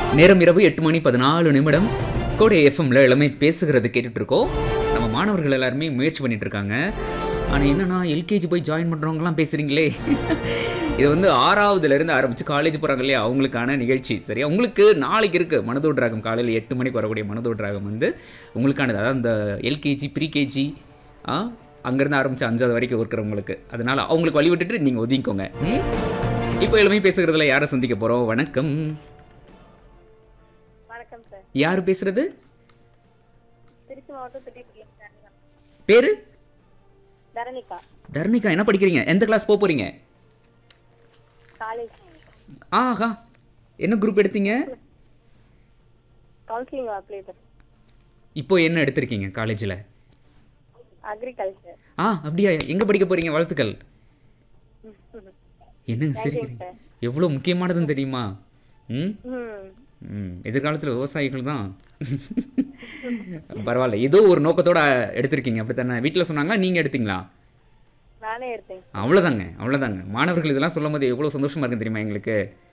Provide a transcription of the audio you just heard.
நேரம் இரவு எட்டு மணி பதினாலு நிமிடம் கோடை எஃப்எம்ல எல்லாமே பேசுகிறது கேட்டுட்டு இருக்கோம் நம்ம மாணவர்கள் எல்லாருமே முயற்சி பண்ணிட்டு இருக்காங்க ஆனால் என்னன்னா எல்கேஜி போய் ஜாயின் பண்ணுறவங்கலாம் பேசுகிறீங்களே இது வந்து ஆறாவதுல இருந்து ஆரம்பிச்சு காலேஜ் போகிறாங்க இல்லையா அவங்களுக்கான நிகழ்ச்சி சரியா உங்களுக்கு நாளைக்கு இருக்குது மனதோடு ராகம் காலையில் எட்டு மணிக்கு வரக்கூடிய மனதோடு ராகம் வந்து உங்களுக்கானது அதாவது இந்த எல்கேஜி ப்ரீகேஜி ஆ அங்கேருந்து ஆரம்பிச்சு அஞ்சாவது வரைக்கும் இருக்கிறவங்களுக்கு அதனால் அவங்களுக்கு வழி விட்டுட்டு நீங்கள் ஒதுங்கிக்கோங்க ம்? இப்போ எல்லாமே பேசுகிறதுல யாரை சந்திக்க போகிறோம் வணக்கம் வணக்கம் சார் யார் பேசுறது திருச்சி மாவட்டம் திட்டிப்பள்ளி தரணிகா பேரு தரணிகா தர்ணிகா என்ன படிக்கிறீங்க எந்த கிளாஸ் போக போறீங்க காலேஜ் ஆஹா என்ன குரூப் எடுத்தீங்க கவுன்சிலிங் அப்ளை பண்ண இப்போ என்ன எடுத்திருக்கீங்க காலேஜில் அக்ரிகல்ச்சர் ஆ அப்படியா எங்கே படிக்க போறீங்க வாழ்த்துக்கள் என்னங்க சிரிக்கிறீங்க எவ்வளோ முக்கியமானதுன்னு தெரியுமா ம் ம் ம் எதிர்காலத்தில் விவசாயிகள் தான் பரவாயில்ல ஏதோ ஒரு நோக்கத்தோட எடுத்திருக்கீங்க அப்படி தானே வீட்டில் சொன்னாங்களா நீங்கள் எடுத்தீங்களா நானே எடுத்தேன் அவ்வளோதாங்க அவ்வளோதாங்க மாணவர்கள் இதெல்லாம் சொல்லும் போது எவ்வளோ சந்தோஷமாக இருக்கு தெரியுமா எங்களுக்கு